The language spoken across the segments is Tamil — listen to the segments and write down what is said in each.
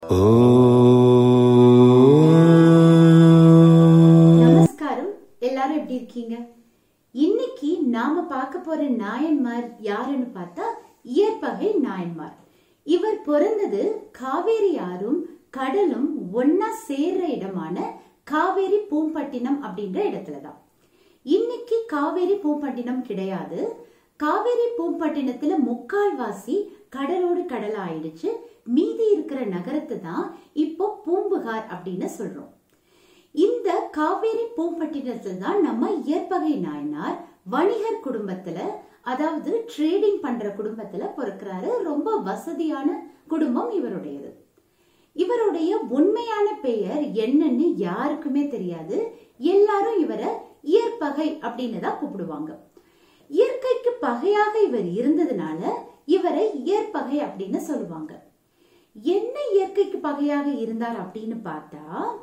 நமஸ்காரம் எல்லாரும் எப்படி இருக்கீங்க இன்னைக்கு நாம பார்க்க போற நாயன்மார் யாருன்னு பார்த்தா இயற்பகை நாயன்மார் இவர் பிறந்தது காவேரி ஆறும் கடலும் ஒன்னா சேர்ற இடமான காவேரி பூம்பட்டினம் அப்படின்ற இடத்துலதான் இன்னைக்கு காவேரி பூம்பட்டினம் கிடையாது காவேரி பூம்பட்டினத்துல முக்கால்வாசி கடலோடு கடல் ஆயிடுச்சு மீதி இருக்கிற நகரத்தை தான் இப்போ பூம்புகார் அப்படின்னு சொல்றோம் இந்த காவேரி பூம்பட்டினத்துல தான் நம்ம இயற்பகை நாயனார் வணிகர் குடும்பத்துல அதாவது ட்ரேடிங் பண்ற குடும்பத்துல பிறக்கிறாரு ரொம்ப வசதியான குடும்பம் இவருடையது இவருடைய உண்மையான பெயர் என்னன்னு யாருக்குமே தெரியாது எல்லாரும் இவரை இயற்பகை அப்படின்னு தான் கூப்பிடுவாங்க இயற்கைக்கு பகையாக இவர் இருந்ததுனால இவரை இயற்பகை அப்படின்னு சொல்லுவாங்க என்ன இயற்கைக்கு பகையாக இருந்தார் அப்படின்னு பார்த்தா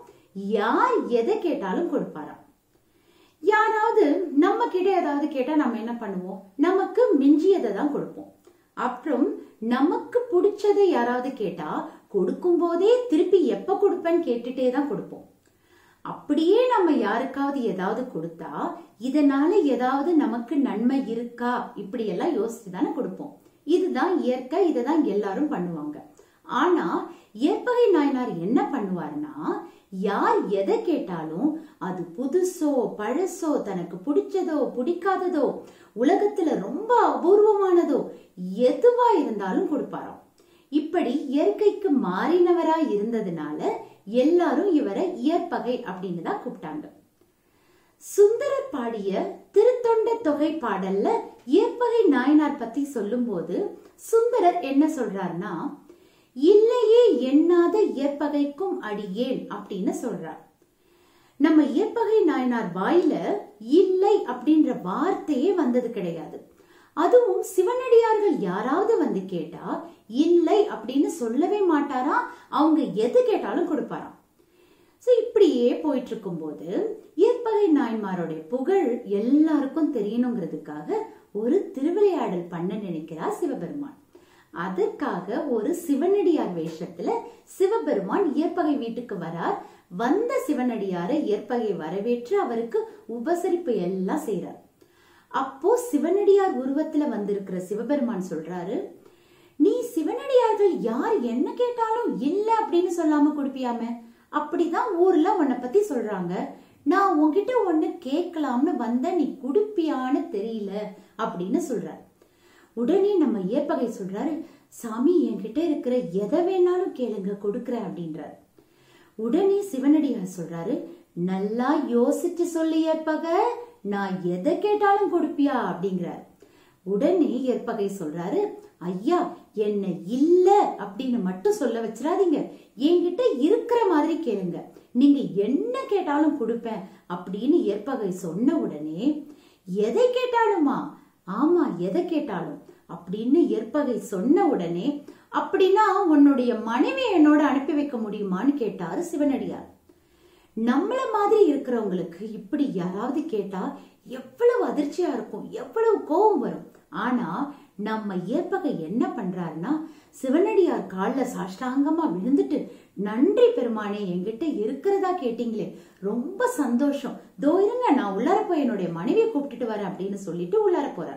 யார் எதை கேட்டாலும் கொடுப்பாராம் யாராவது நம்ம கிட்ட ஏதாவது கேட்டா நம்ம என்ன பண்ணுவோம் நமக்கு மிஞ்சியதை தான் கொடுப்போம் அப்புறம் நமக்கு பிடிச்சதை யாராவது கேட்டா கொடுக்கும் போதே திருப்பி எப்ப கொடுப்பேன்னு கேட்டுட்டே தான் கொடுப்போம் அப்படியே நம்ம யாருக்காவது ஏதாவது கொடுத்தா இதனால ஏதாவது நமக்கு நன்மை இருக்கா இப்படி எல்லாம் யோசிச்சு தானே கொடுப்போம் இதுதான் இயற்கை இதை தான் எல்லாரும் பண்ணுவாங்க ஆனா இயற்பகை நாயனார் என்ன பண்ணுவாருன்னா யார் எதை கேட்டாலும் அது புதுசோ பழசோ தனக்கு பிடிச்சதோ பிடிக்காததோ உலகத்துல ரொம்ப அபூர்வமானதோ எதுவா இருந்தாலும் கொடுப்பாராம் இப்படி இயற்கைக்கு மாறினவரா இருந்ததுனால எல்லாரும் இவரை இயற்பகை அப்படின்னு தான் கூப்பிட்டாங்க சுந்தரர் பாடிய திருத்தொண்ட தொகை பாடல்ல இயற்பகை நாயனார் பத்தி சொல்லும்போது சுந்தரர் என்ன சொல்றாருன்னா இல்லையே எண்ணாத இயற்பகைக்கும் அடியேன் அப்படின்னு சொல்றார் நம்ம இயற்பகை நாயனார் வாயில இல்லை அப்படின்ற வார்த்தையே வந்தது கிடையாது அதுவும் சிவனடியார்கள் யாராவது வந்து கேட்டா இல்லை அப்படின்னு சொல்லவே மாட்டாரா அவங்க எது கேட்டாலும் கொடுப்பாராம் ஸோ இப்படியே போயிட்டு இருக்கும்போது இயற்பகை நாயன்மாரோடைய புகழ் எல்லாருக்கும் தெரியணுங்கிறதுக்காக ஒரு திருவிளையாடல் பண்ண நினைக்கிறார் சிவபெருமான் அதற்காக ஒரு சிவனடியார் வேஷத்துல சிவபெருமான் இயற்பகை வீட்டுக்கு வரார் வந்த சிவனடியாரை இயற்பகை வரவேற்று அவருக்கு உபசரிப்பு எல்லாம் செய்யறார் அப்போ சிவனடியார் உருவத்துல வந்திருக்கிற சிவபெருமான் சொல்றாரு நீ சிவனடியார்கள் யார் என்ன கேட்டாலும் இல்ல அப்படின்னு சொல்லாம கொடுப்பியாம அப்படிதான் ஊர்ல உன்னை பத்தி சொல்றாங்க நான் உன்கிட்ட ஒண்ணு கேட்கலாம்னு வந்த நீ குடுப்பியான்னு தெரியல அப்படின்னு சொல்றார் உடனே நம்ம இயற்பகை சொல்றாரு சாமி என்கிட்ட இருக்கிற எதை வேணாலும் கேளுங்க கொடுக்கறேன் அப்படின்றார் உடனே சிவனடியார் சொல்றாரு நல்லா யோசிச்சு சொல்லி ஏற்பக நான் எதை கேட்டாலும் கொடுப்பியா அப்படிங்கிறார் உடனே ஏற்பகை சொல்றாரு ஐயா என்ன இல்ல அப்படின்னு மட்டும் சொல்ல வச்சிடாதீங்க என்கிட்ட இருக்கிற மாதிரி கேளுங்க நீங்க என்ன கேட்டாலும் கொடுப்பேன் அப்படின்னு ஏற்பகை சொன்ன உடனே எதை கேட்டாலுமா ஆமா எதை கேட்டாலும் அப்படின்னு ஏற்பகை சொன்ன உடனே அப்படின்னா உன்னுடைய மனைவி என்னோட அனுப்பி வைக்க முடியுமான்னு கேட்டாரு சிவனடியார் நம்மள மாதிரி இருக்கிறவங்களுக்கு இப்படி யாராவது கேட்டா எவ்வளவு அதிர்ச்சியா இருக்கும் எவ்வளவு கோபம் வரும் ஆனா நம்ம ஏற்பகை என்ன பண்றாருன்னா சிவனடியார் காலில் சாஷ்டாங்கமா விழுந்துட்டு நன்றி பெருமானே என்கிட்ட இருக்கிறதா கேட்டீங்களே ரொம்ப சந்தோஷம் தோ இருங்க நான் உள்ளார போய் என்னுடைய மனைவியை கூப்பிட்டுட்டு வரேன் அப்படின்னு சொல்லிட்டு உள்ளார போறார்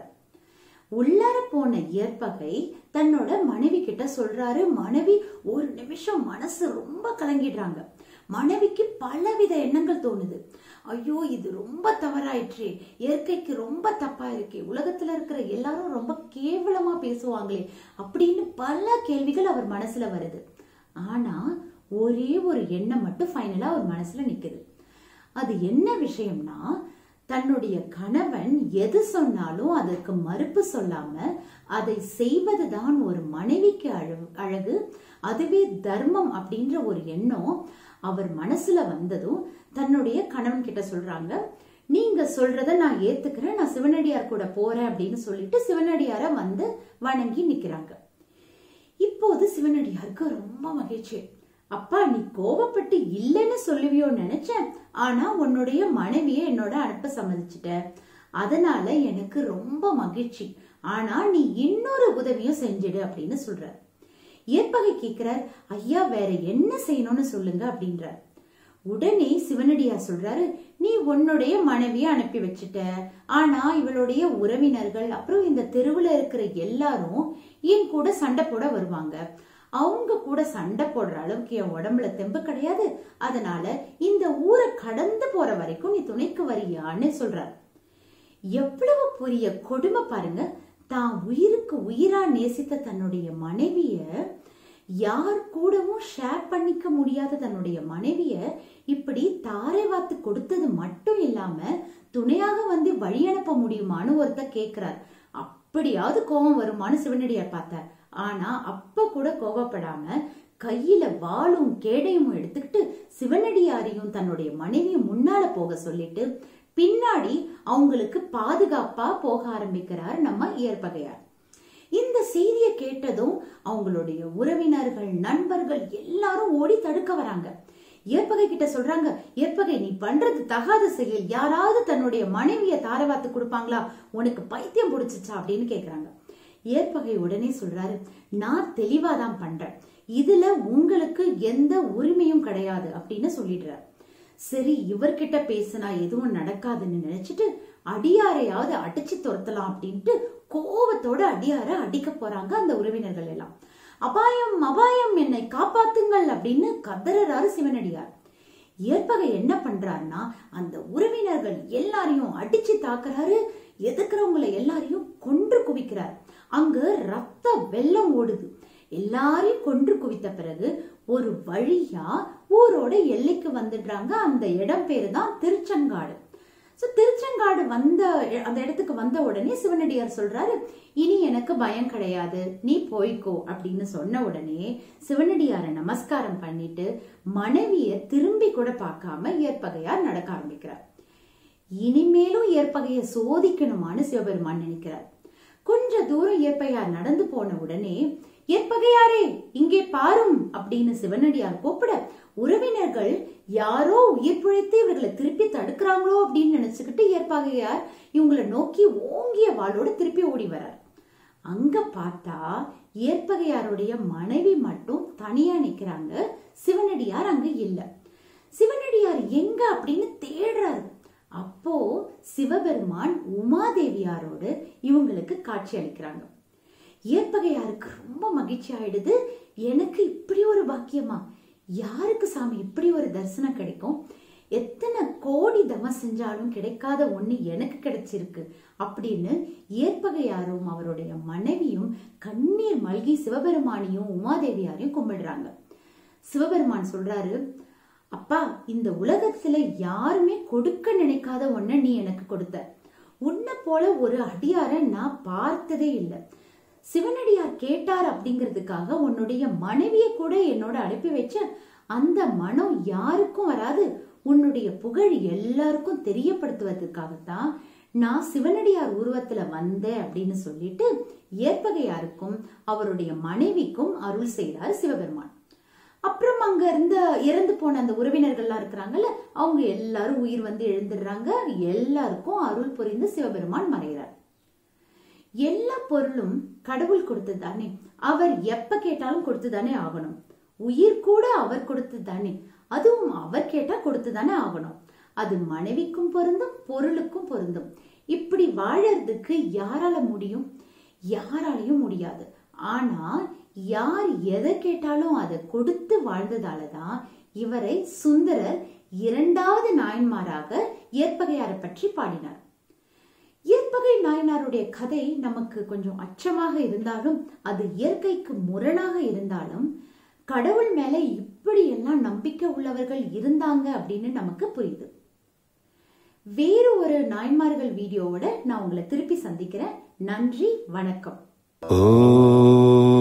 உள்ளார போன இயற்பகை தன்னோட மனைவி கிட்ட சொல்றாரு மனைவி ஒரு நிமிஷம் மனசு ரொம்ப கலங்கிடுறாங்க மனைவிக்கு பலவித எண்ணங்கள் தோணுது ஐயோ இது ரொம்ப தவறாயிற்றே இயற்கைக்கு ரொம்ப தப்பா இருக்கே உலகத்துல இருக்கிற எல்லாரும் ரொம்ப கேவலமா பேசுவாங்களே அப்படின்னு பல கேள்விகள் அவர் மனசுல வருது ஆனா ஒரே ஒரு எண்ணம் மட்டும் ஃபைனலா அவர் மனசுல நிக்குது அது என்ன விஷயம்னா தன்னுடைய கணவன் எது சொன்னாலும் அதற்கு மறுப்பு சொல்லாம அதை செய்வதுதான் ஒரு மனைவிக்கு அழகு அழகு அதுவே தர்மம் அப்படின்ற ஒரு எண்ணம் அவர் மனசுல வந்ததும் தன்னுடைய கணவன் கிட்ட சொல்றாங்க நீங்க சொல்றத நான் ஏத்துக்கிறேன் நான் சிவனடியார் கூட போறேன் அப்படின்னு சொல்லிட்டு சிவனடியார வந்து வணங்கி நிக்கிறாங்க இப்போது சிவனடியாருக்கு ரொம்ப மகிழ்ச்சி அப்பா நீ கோவப்பட்டு இல்லைன்னு சொல்லுவியோ நினைச்சேன் ஆனா உன்னுடைய மனைவியை என்னோட அனுப்ப சம்மதிச்சிட்ட அதனால எனக்கு ரொம்ப மகிழ்ச்சி ஆனா நீ இன்னொரு உதவியும் செஞ்சிடு அப்படின்னு சொல்ற ஏற்பகை கேட்கிறார் ஐயா வேற என்ன செய்யணும்னு சொல்லுங்க அப்படின்றார் உடனே சிவனடியார் சொல்றாரு நீ உன்னுடைய மனைவிய அனுப்பி வச்சுட்ட ஆனா இவளுடைய உறவினர்கள் அப்புறம் இந்த தெருவுல இருக்கிற எல்லாரும் என் கூட சண்டை போட வருவாங்க அவங்க கூட சண்டை போடுற அளவுக்கு என் உடம்புல தெம்பு கிடையாது அதனால இந்த ஊரை கடந்து போற வரைக்கும் நீ துணைக்கு வரியான்னு சொல்றாரு எவ்வளவு பெரிய கொடுமை பாருங்க தான் உயிருக்கு உயிரா நேசித்த தன்னுடைய மனைவிய யார் கூடவும் ஷேர் பண்ணிக்க முடியாத தன்னுடைய மனைவிய இப்படி தாரை வாத்து கொடுத்தது மட்டும் இல்லாம துணையாக வந்து வழி அனுப்ப முடியுமான்னு ஒருத்தர் கேக்குறார் அப்படியாவது கோபம் வருமான்னு சிவனடியார் பார்த்தார் ஆனா அப்ப கூட கோபப்படாம கையில வாளும் கேடையும் எடுத்துக்கிட்டு சிவனடியாரையும் தன்னுடைய மனைவியும் முன்னால போக சொல்லிட்டு பின்னாடி அவங்களுக்கு பாதுகாப்பா போக ஆரம்பிக்கிறார் நம்ம இயற்பகையார் இந்த செய்தியை கேட்டதும் அவங்களுடைய உறவினர்கள் நண்பர்கள் எல்லாரும் ஓடி தடுக்க வராங்க ஏற்பகை கிட்ட சொல்றாங்க ஏற்பகை நீ பண்றது தகாத செயல் யாராவது தன்னுடைய மனைவிய தாரவாத்து கொடுப்பாங்களா உனக்கு பைத்தியம் பிடிச்சிச்சா அப்படின்னு கேக்குறாங்க ஏற்பகை உடனே சொல்றாரு நான் தெளிவாதான் பண்றேன் இதுல உங்களுக்கு எந்த உரிமையும் கிடையாது அப்படின்னு சொல்லிடுறார் சரி இவர்கிட்ட பேசினா எதுவும் நடக்காதுன்னு நினைச்சிட்டு அடியாரையாவது அடிச்சு துரத்தலாம் அப்படின்ட்டு கோவத்தோட அடியார அடிக்க போறாங்க அந்த உறவினர்கள் எல்லாம் அபாயம் அபாயம் என்னை காப்பாத்துங்கள் அப்படின்னு கதறாரு சிவனடியார் ஏற்பகை என்ன பண்றாருன்னா அந்த உறவினர்கள் எல்லாரையும் அடிச்சு தாக்குறாரு எதுக்குறவங்களை எல்லாரையும் கொன்று குவிக்கிறார் அங்க ரத்த வெள்ளம் ஓடுது எல்லாரையும் கொன்று குவித்த பிறகு ஒரு வழியா ஊரோட எல்லைக்கு வந்துடுறாங்க அந்த இடம் பேரு தான் திருச்செங்காடு சோ திருச்செங்காடு வந்த அந்த இடத்துக்கு வந்த உடனே சிவனடியார் சொல்றாரு இனி எனக்கு பயம் கிடையாது நீ போய்க்கோ அப்படின்னு சொன்ன உடனே சிவனடியார நமஸ்காரம் பண்ணிட்டு மனைவிய திரும்பி கூட பார்க்காம ஏற்பகையார் நடக்க ஆரம்பிக்கிறார் இனிமேலும் ஏற்பகைய சோதிக்கணுமான்னு சிவபெருமான் நினைக்கிறார் கொஞ்ச தூரம் ஏற்பகையார் நடந்து போன உடனே ஏற்பகையாரே இங்கே பாரும் அப்படின்னு சிவனடியார் கூப்பிட உறவினர்கள் யாரோ உயிர் பிழைத்து இவர்களை திருப்பி தடுக்கிறாங்களோ அப்படின்னு நினைச்சுக்கிட்டு ஏற்பகையார் இவங்களை நோக்கி ஓங்கிய வாளோட திருப்பி ஓடி வரார் அங்க பார்த்தா ஏற்பகையாருடைய மனைவி மட்டும் தனியா நிக்கிறாங்க சிவனடியார் அங்க இல்ல சிவனடியார் எங்க அப்படின்னு தேடுறாரு அப்போ சிவபெருமான் உமாதேவியாரோடு இவங்களுக்கு காட்சி அளிக்கிறாங்க ஏற்பகையாருக்கு ரொம்ப மகிழ்ச்சி ஆயிடுது எனக்கு இப்படி ஒரு பாக்கியமா யாருக்கு சாமி இப்படி ஒரு தரிசனம் கிடைக்கும் எத்தனை கோடி தவம் செஞ்சாலும் கிடைக்காத ஒண்ணு எனக்கு கிடைச்சிருக்கு அப்படின்னு ஏற்பகையாரும் அவருடைய மனைவியும் கண்ணீர் மல்கி சிவபெருமானையும் உமாதேவியாரையும் கும்பிடுறாங்க சிவபெருமான் சொல்றாரு அப்பா இந்த உலகத்துல யாருமே கொடுக்க நினைக்காத ஒன்ன நீ எனக்கு கொடுத்த உன்னை போல ஒரு அடியார நான் பார்த்ததே இல்லை சிவனடியார் கேட்டார் அப்படிங்கிறதுக்காக உன்னுடைய மனைவிய கூட என்னோட அனுப்பி வச்ச அந்த மனம் யாருக்கும் வராது உன்னுடைய புகழ் எல்லாருக்கும் தெரியப்படுத்துவதற்காகத்தான் நான் சிவனடியார் உருவத்துல வந்தேன் அப்படின்னு சொல்லிட்டு ஏற்பகையாருக்கும் அவருடைய மனைவிக்கும் அருள் செய்தார் சிவபெருமான் அப்புறம் அங்க இருந்த இறந்து போன அந்த உறவினர்கள்லாம் இருக்கிறாங்கல்ல அவங்க எல்லாரும் உயிர் வந்து எழுந்துடுறாங்க எல்லாருக்கும் அருள் புரிந்து சிவபெருமான் மறைகிறார் எல்லா பொருளும் கடவுள் கொடுத்தது தானே அவர் எப்ப கேட்டாலும் கொடுத்து தானே ஆகணும் உயிர் கூட அவர் கொடுத்து தானே அதுவும் அவர் கேட்டா கொடுத்து தானே ஆகணும் அது மனைவிக்கும் பொருந்தும் பொருளுக்கும் பொருந்தும் இப்படி வாழறதுக்கு யாரால முடியும் யாராலையும் முடியாது ஆனா யார் எதை கேட்டாலும் அதை கொடுத்து வாழ்ந்ததாலதான் இவரை சுந்தரர் இரண்டாவது நாயன்மாராக ஏற்பகையாரை பற்றி பாடினார் இயற்பகை நாயனாருடைய கதை நமக்கு கொஞ்சம் அச்சமாக இருந்தாலும் அது இயற்கைக்கு முரணாக இருந்தாலும் கடவுள் மேல இப்படி எல்லாம் நம்பிக்கை உள்ளவர்கள் இருந்தாங்க அப்படின்னு நமக்கு புரியுது வேறு ஒரு நாயன்மார்கள் வீடியோவோட நான் உங்களை திருப்பி சந்திக்கிறேன் நன்றி வணக்கம் ஓ